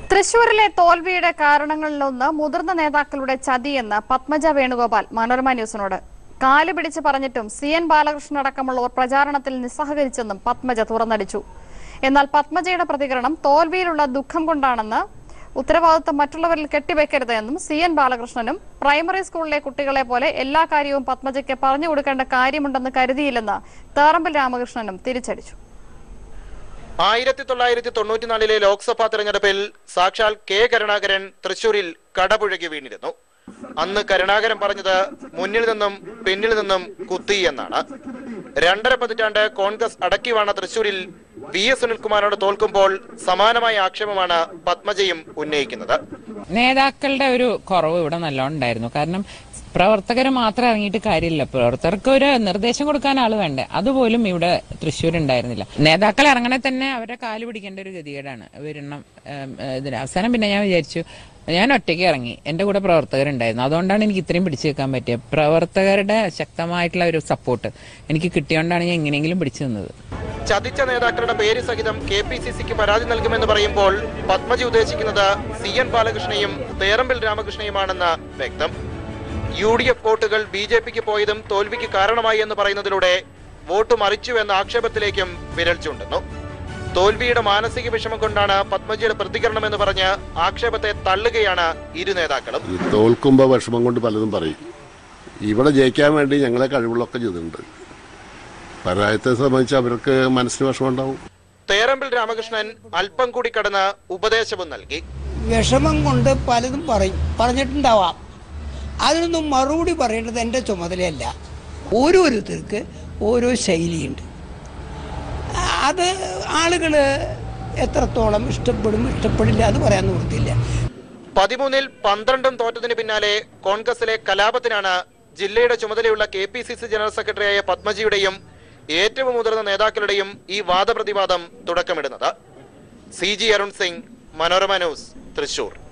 തൃശൂരിലെ തോൽവിയുടെ കാരണങ്ങളിലൊന്ന് മുതിർന്ന നേതാക്കളുടെ ചതിയെന്ന് പത്മജ വേണുഗോപാൽ മനോരമ ന്യൂസിനോട് കാല് പിടിച്ച് പറഞ്ഞിട്ടും സി എൻ ബാലകൃഷ്ണൻ അടക്കമുള്ളവർ പ്രചാരണത്തിൽ നിസ്സഹകരിച്ചെന്നും പത്മജ തുറന്നടിച്ചു എന്നാൽ പത്മജയുടെ പ്രതികരണം തോൽവിയിലുള്ള ദുഃഖം കൊണ്ടാണെന്ന് ഉത്തരവാദിത്വം മറ്റുള്ളവരിൽ കെട്ടിവെക്കരുത് എന്നും സി എൻ ബാലകൃഷ്ണനും പ്രൈമറി സ്കൂളിലെ കുട്ടികളെ പോലെ എല്ലാ കാര്യവും പത്മജയ്ക്ക് പറഞ്ഞു കൊടുക്കേണ്ട കാര്യമുണ്ടെന്ന് കരുതിയില്ലെന്ന് തേറമ്പിൽ രാമകൃഷ്ണനും തിരിച്ചടിച്ചു ആയിരത്തി തൊള്ളായിരത്തി തൊണ്ണൂറ്റിനാലിലെ ലോക്സഭാ തെരഞ്ഞെടുപ്പിൽ സാക്ഷാൽ കെ കരുണാകരൻ തൃശൂരിൽ കടപുഴകി വീണിരുന്നു അന്ന് കരുണാകരൻ പറഞ്ഞത് മുന്നിൽ നിന്നും പിന്നിൽ നിന്നും കുത്തി എന്നാണ് രണ്ടര പതിറ്റാണ്ട് കോൺഗ്രസ് അടക്കിവാണ തൃശൂരിൽ വി എസ് സുനിൽകുമാറിനോട് തോൽക്കുമ്പോൾ സമാനമായ ആക്ഷേപമാണ് പത്മജയും ഉന്നയിക്കുന്നത് നേതാക്കളുടെ ഒരു കുറവ് ഇവിടെ നല്ലോണം ഉണ്ടായിരുന്നു കാരണം പ്രവർത്തകർ മാത്രം ഇറങ്ങിയിട്ട് കാര്യമില്ല പ്രവർത്തകർക്ക് ഒരു നിർദ്ദേശം കൊടുക്കാൻ ആള് വേണ്ടേ അതുപോലും ഇവിടെ തൃശ്ശൂർ ഉണ്ടായിരുന്നില്ല നേതാക്കൾ ഇറങ്ങണേ തന്നെ അവരെ കാല് പിടിക്കേണ്ട ഒരു ഗതികേടാണ് ഒരെണ്ണം ഏം, ഇതിന് അവസാനം പിന്നെ ഞാൻ വിചാരിച്ചു ഞാൻ ഒറ്റയ്ക്ക് ഇറങ്ങി എന്റെ കൂടെ പ്രവർത്തകരുണ്ടായിരുന്നു അതുകൊണ്ടാണ് എനിക്ക് ഇത്രയും പിടിച്ചു വെക്കാൻ പറ്റിയത് പ്രവർത്തകരുടെ ശക്തമായിട്ടുള്ള ഒരു സപ്പോർട്ട് എനിക്ക് കിട്ടിയോണ്ടാണ് ഞാൻ എങ്ങനെയെങ്കിലും പിടിച്ചു നിന്നത് ചതിച്ച നേതാക്കളുടെ പേര് സഹിതം കെ പി സി സിക്ക് പരാതി നൽകുമെന്ന് പറയുമ്പോൾ പത്മജി ഉദ്ദേശിക്കുന്നത് സി എൻ ബാലകൃഷ്ണയും തേറമ്പിൽ രാമകൃഷ്ണയുമാണെന്ന് വ്യക്തം യു ഡി എഫ് വോട്ടുകൾ ബി ജെ പിക്ക് പോയതും തോൽവിക്ക് കാരണമായി എന്ന് പറയുന്നതിലൂടെ വോട്ട് മറിച്ചു എന്ന ആക്ഷേപത്തിലേക്കും വിരൽ ചൂണ്ടുന്നു തോൽവിയുടെ മാനസിക വിഷമം കൊണ്ടാണ് പത്മജിയുടെ പ്രതികരണം എന്ന് പറഞ്ഞ് ആക്ഷേപത്തെ തള്ളുകയാണ് ഇരു നേതാക്കളും ഈ തോൽക്കുമ്പോൾ വിഷമം കൊണ്ട് പലതും പറയും ഇവിടെ ജയിക്കാൻ വേണ്ടി ഞങ്ങളെ കഴിവുകളൊക്കെ ചെയ്തിട്ടുണ്ട് പരാജയത്തെ സംബന്ധിച്ച് അവർക്ക് മനസ്സിന് വിഷമം ഉണ്ടാവും തേറമ്പിൽ രാമകൃഷ്ണൻ അല്പം കൂടി കടന്ന് ഉപദേശവും നൽകി വിഷമം കൊണ്ട് പലതും പറയും പറഞ്ഞിട്ടുണ്ടാവാം അതിനൊന്നും മറുപടി പറയേണ്ടത് എൻ്റെ ചുമതലയല്ല ഓരോരുത്തർക്ക് ഓരോ ശൈലിയുണ്ട് അത് ആളുകൾ എത്രത്തോളം ഇഷ്ടപ്പെടും ഇഷ്ടപ്പെടില്ല അത് പറയാൻ നിവൃത്തിയില്ല പതിമൂന്നിൽ പന്ത്രണ്ടും തോറ്റതിന് പിന്നാലെ കോൺഗ്രസിലെ കലാപത്തിനാണ് ജില്ലയുടെ ചുമതലയുള്ള K P C C general സെക്രട്ടറിയായ പത്മജിയുടെയും ഏറ്റവും മുതിർന്ന നേതാക്കളുടെയും ഈ വാദപ്രതിവാദം തുടക്കമിടുന്നത് C G Arun Singh Manorama news Thrissur